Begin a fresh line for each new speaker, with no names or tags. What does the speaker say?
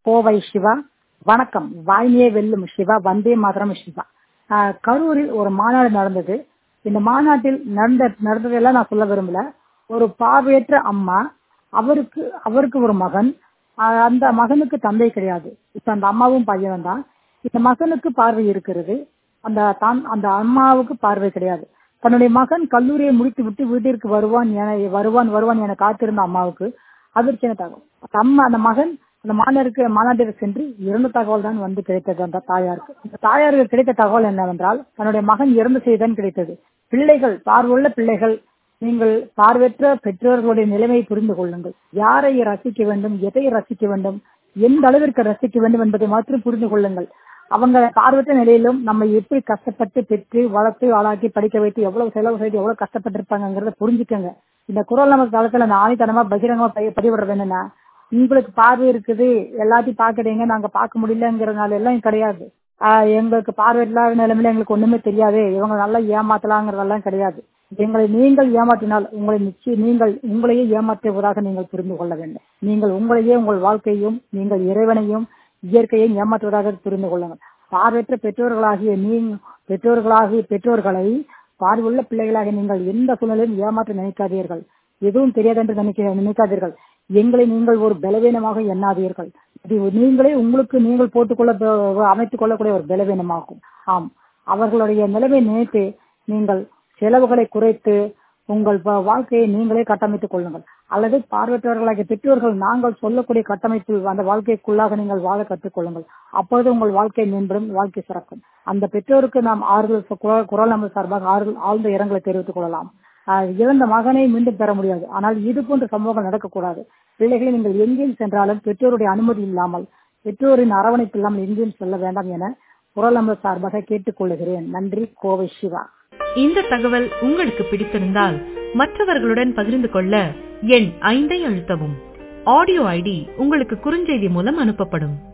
கோவை சிவா வணக்கம் வாய்மையே வெல்லும் சிவா வந்தே மாதரம் சிவா ஆஹ் கரூரில் ஒரு மாநாடு நடந்தது இந்த மாநாட்டில் நடந்த நடந்ததெல்லாம் நான் சொல்ல விரும்பல ஒரு பார்வையற்ற அம்மா அவருக்கு அவருக்கு ஒரு மகன் ஆஹ் அந்த மகனுக்கு தந்தை கிடையாது இப்ப அந்த அம்மாவும் பையனும் தான் இந்த மகனுக்கு பார்வை இருக்கிறது அந்த தான் அந்த அம்மாவுக்கு பார்வை கிடையாது தன்னுடைய மகன் கல்லூரியை முடித்து விட்டு வீட்டிற்கு வருவான் என வருவான் வருவான் என காத்திருந்த அம்மாவுக்கு அதிர்ச்சியான தகவல் அந்த அம்மா அந்த மகன் அந்த மாநாடுக்கு மாநாட்டிற்கு சென்று இறந்த தகவல் தான் வந்து கிடைத்தது அந்த தாயாருக்கு அந்த தாயாருக்கு கிடைத்த தகவல் என்னவென்றால் தன்னுடைய மகன் இறந்த செய்தி தான் கிடைத்தது பிள்ளைகள் பார்வையுள்ள பிள்ளைகள் நீங்கள் பார்வையற்ற பெற்றோர்களுடைய நிலைமையை புரிந்து கொள்ளுங்கள் யாரை ரசிக்க வேண்டும் எதை ரசிக்க வேண்டும் எந்த அளவிற்கு ரசிக்க வேண்டும் என்பதை மாத்திரம் புரிந்து கொள்ளுங்கள் அவங்க பார்வையற்ற நிலையிலும் நம்ம எப்படி கஷ்டப்பட்டு பெற்று வளர்த்து ஆளாக்கி படிக்க வைத்து எவ்வளவு செலவு செய்து எவ்வளவு கஷ்டப்பட்டிருப்பாங்கிறத புரிஞ்சுக்கோங்க இந்த குரல் நம்ம காலத்துல அந்த ஆணித்தனமா பகிரங்கமா பதி- பதிவிடுறது என்னன்னா உங்களுக்கு பார்வை இருக்குது எல்லாத்தையும் பாக்குறீங்க நாங்க பார்க்க முடியலங்கிறதுனால எல்லாம் கிடையாது ஆஹ் எங்களுக்கு பார்வை இல்லாத நிலைமையில எங்களுக்கு ஒண்ணுமே தெரியாது இவங்க நல்லா ஏமாத்தலாங்கிறதெல்லாம் கிடையாது எங்களை நீங்கள் ஏமாற்றினால் உங்களை நிச்சயம் நீங்கள் உங்களையே ஏமாற்றுவதாக நீங்கள் புரிந்து கொள்ள வேண்டும் நீங்கள் உங்களையே உங்கள் வாழ்க்கையும் நீங்கள் இறைவனையும் இயற்கையும் ஏமாற்றுவதாக புரிந்து கொள்ளுங்கள் பார்வையற்ற பெற்றோர்களாகிய நீ பெற்றோர்களாகிய பெற்றோர்களை பார்வையுள்ள பிள்ளைகளாக நீங்கள் எந்த சூழ்நிலையும் ஏமாற்ற நினைக்காதீர்கள் எதுவும் தெரியாது என்று நினைக்க நினைக்காதீர்கள் எங்களை நீங்கள் ஒரு பலவீனமாக எண்ணாதீர்கள் இது நீங்களே உங்களுக்கு நீங்கள் போட்டுக்கொள்ள ப- அமைத்துக் கொள்ளக்கூடிய ஒரு பலவீனமாகும் ஆம் அவர்களுடைய நிலைமை நினைத்து நீங்கள் செலவுகளை குறைத்து உங்கள் வ- வாழ்க்கையை நீங்களே கட்டமைத்துக் கொள்ளுங்கள் அல்லது பார்வையற்றவர்களாகிய பெற்றோர்கள் நாங்கள் சொல்லக்கூடிய கட்டமைப்பில் அந்த வாழ்க்கைக்குள்ளாக நீங்கள் வாழ கற்றுக்கொள்ளுங்கள் அப்பொழுது உங்கள் வாழ்க்கை மேம்படும் வாழ்க்கை சிறக்கும் அந்த பெற்றோருக்கு நாம் ஆறுதல் சொ- குரல் குரல் நம்ம சார்பாக ஆறுதல் ஆழ்ந்த இரங்கலை தெரிவித்துக் கொள்ளலாம் ஆஹ் இழந்த மகனை மீண்டும் பெற முடியாது ஆனால் இது போன்ற சம்பவங்கள் நடக்கக்கூடாது பிள்ளைகளை நீங்கள் எங்கேயும் சென்றாலும் பெற்றோருடைய அனுமதி இல்லாமல் பெற்றோரின் அரவணைப்பு இல்லாமல் எங்கேயும் செல்ல வேண்டாம் என குரல் நம்ம சார்பாக கேட்டுக்கொள்ளுகிறேன் நன்றி கோவை சிவா
இந்த தகவல் உங்களுக்கு பிடித்திருந்தால் மற்றவர்களுடன் பகிர்ந்து கொள்ள எண் ஐந்தை அழுத்தவும் ஆடியோ ஐடி உங்களுக்கு குறுஞ்செய்தி மூலம் அனுப்பப்படும்